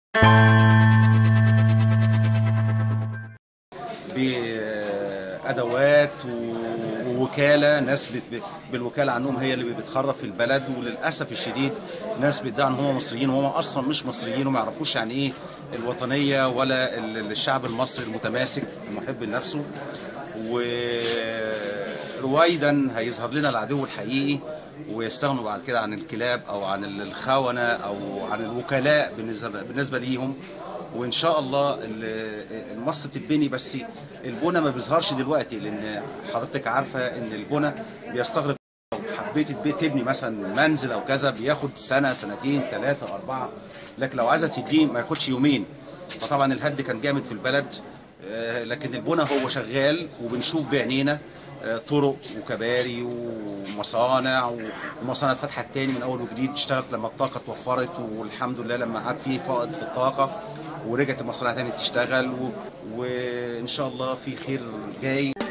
بادوات ووكاله ناس بت- بالوكاله عنهم هي اللي بتخرب في البلد وللاسف الشديد ناس بيدعوا ان هم مصريين وهم اصلا مش مصريين وما يعرفوش يعني ايه الوطنيه ولا ال- الشعب المصري المتماسك المحب لنفسه ورويدا هيظهر لنا العدو الحقيقي ويستغنوا بعد كده عن الكلاب او عن الخونه او عن الوكلاء بالنسبه بالنسبه ليهم وان شاء الله ال- مصر بتتبني بس البنى ما بيظهرش دلوقتي لان حضرتك عارفه ان البنى بيستغرق لو حبيت البيت تبني مثلا منزل او كذا بياخد سنه سنتين ثلاثه اربعه لكن لو عايزه تديه ما ياخدش يومين فطبعا الهد كان جامد في البلد آه، لكن البنى هو شغال وبنشوف بعينينا آه، طرق وكباري ومصانع ومصانع اتفتحت تاني من اول وجديد اشتغلت لما الطاقه اتوفرت والحمد لله لما عاد في فائض في الطاقه ورجعت المصانع تاني تشتغل و... وان شاء الله في خير جاي